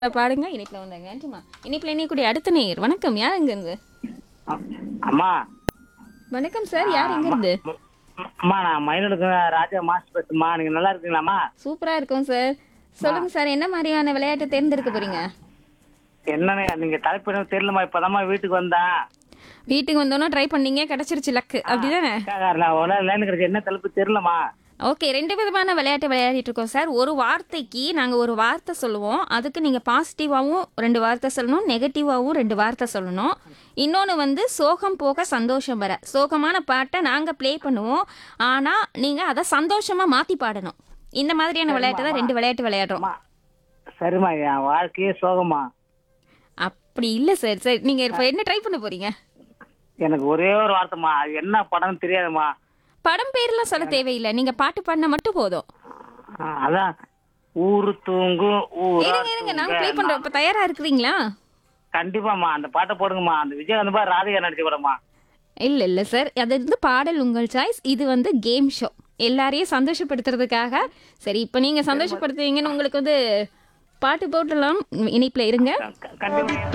பாடுங்க இனிப்புல வந்தாங்க நன்றிம்மா இனிப்புல இணையக்கூடிய அடுத்த நேயர் வணக்கம் யார் எங்க இருந்து அம்மா வணக்கம் சார் யார் எங்க இருந்து ம், அம்மா நான் மயிலடுக்கு ராஜா மாஸ்டர் பேசுமா நீங்க நல்லா இருக்கீங்களாம்மா சூப்பரா இருக்கும் சார் சொல்லுங்க சார் என்ன மாதிரியான விளையாட்டை தேர்ந்தெடுக்க போறீங்க என்னன்னு நீங்க தலைப்பு தெரியலமா இப்பதாம்மா வீட்டுக்கு வந்தேன் வீட்டுக்கு வந்தோன்னா ட்ரை பண்ணீங்க கிடைச்சிருச்சு லக்கு அப்படிதானே நான் உடனே லைன் கிடைச்ச என்ன தலைப்பு தெரியலமா ஓகே ரெண்டு விதமான விளையாட்டு விளையாடிட்டு இருக்கோம் சார் ஒரு வார்த்தைக்கு நாங்கள் ஒரு வார்த்தை சொல்லுவோம் அதுக்கு நீங்கள் பாசிட்டிவாகவும் ரெண்டு வார்த்தை சொல்லணும் நெகட்டிவாகவும் ரெண்டு வார்த்தை சொல்லணும் இன்னொன்று வந்து சோகம் போக சந்தோஷம் வர சோகமான பாட்டை நாங்கள் ப்ளே பண்ணுவோம் ஆனால் நீங்கள் அதை சந்தோஷமாக மாற்றி பாடணும் இந்த மாதிரியான விளையாட்டு தான் ரெண்டு விளையாட்டு விளையாடுறோம் அம்மா சரிம்மா என் வாழ்க்கையே சோகமா அப்படி இல்லை சார் சரி நீங்கள் இப்போ என்ன ட்ரை பண்ண போறீங்க எனக்கு ஒரே ஒரு வார்த்தைம்மா அது என்ன படம்னு தெரியாதும்மா படம் பேர்லாம் சொல்ல தேவையில்லை நீங்கள் பாட்டு பாடினா மட்டும் போதும் ஆ, அதான் ஊரு தூங்கும் ஊரா இருங்க இருங்க நாங்கள் ப்ளே தூங்க. பண்ணுறோம் இப்போ தயாராக இருக்கிறீங்களா கண்டிப்பாம்மா அந்த பாட்டை போடுங்கம்மா அந்த விஜயகாந்த் பா ராதிகா நடிச்ச படம்மா இல்ல இல்ல சார் அது வந்து பாடல் உங்கள் சாய்ஸ் இது வந்து கேம் ஷோ எல்லாரையும் சந்தோஷப்படுத்துறதுக்காக சரி இப்போ நீங்க சந்தோஷப்படுத்துவீங்கன்னு உங்களுக்கு வந்து பாட்டு போட்டுடலாம் இனிப்புல இருங்க க- கண்டிப்பா